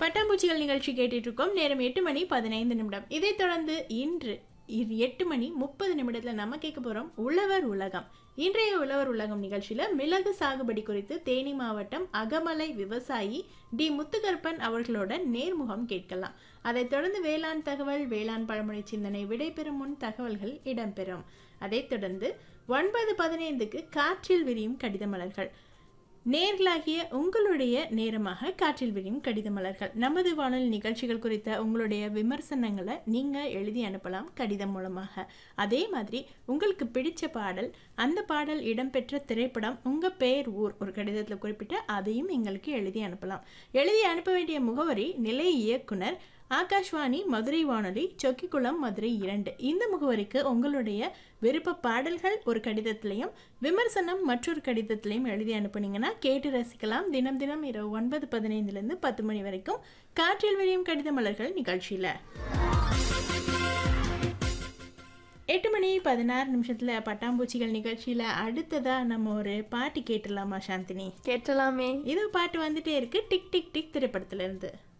பட்டாம்பூச்சிகள் நிகழ்ச்சி கேட்டுட்டு இருக்கோம் நேரம் எட்டு மணி பதினைந்து நிமிடம் இதைத் தொடர்ந்து இன்று இது எட்டு மணி முப்பது நிமிடத்துல நம்ம கேட்க போறோம் உழவர் உலகம் இன்றைய உழவர் உலகம் நிகழ்ச்சியில மிளகு சாகுபடி குறித்து தேனி மாவட்டம் அகமலை விவசாயி டி முத்துகருப்பன் அவர்களோட நேர்முகம் கேட்கலாம் அதைத் தொடர்ந்து வேளாண் தகவல் வேளாண் பழமொழி சிந்தனை விடைபெறும் முன் தகவல்கள் இடம்பெறும் அதைத் தொடர்ந்து ஒன்பது பதினைந்துக்கு காற்றில் விரியும் கடித மலர்கள் நேர்களாகிய உங்களுடைய நேரமாக காற்றில் விரியும் கடித மலர்கள் நமது வானொலி நிகழ்ச்சிகள் குறித்த உங்களுடைய விமர்சனங்களை நீங்கள் எழுதி அனுப்பலாம் கடிதம் மூலமாக அதே மாதிரி உங்களுக்கு பிடிச்ச பாடல் அந்த பாடல் இடம்பெற்ற திரைப்படம் உங்கள் பெயர் ஊர் ஒரு கடிதத்தில் குறிப்பிட்டு அதையும் எங்களுக்கு எழுதி அனுப்பலாம் எழுதி அனுப்ப வேண்டிய முகவரி நிலை இயக்குனர் ஆகாஷ்வாணி மதுரை வானொலி சொக்கிக்குளம் மதுரை இரண்டு இந்த முகவரிக்கு உங்களுடைய விருப்ப பாடல்கள் ஒரு கடிதத்திலையும் விமர்சனம் மற்றொரு கடிதத்திலையும் எழுதி அனுப்புனீங்கன்னா கேட்டு ரசிக்கலாம் தினம் தினம் இரவு ஒன்பது பதினைந்துலேருந்து பத்து மணி வரைக்கும் காற்றில் விரியும் கடித மலர்கள் நிகழ்ச்சியில் எட்டு மணி பதினாறு நிமிஷத்தில் பட்டாம்பூச்சிகள் நிகழ்ச்சியில் அடுத்ததாக நம்ம ஒரு பாட்டு கேட்டுடலாமா சாந்தினி கேட்டலாமே இது பாட்டு வந்துட்டே இருக்கு டிக் டிக் டிக் திரைப்படத்துல இருந்து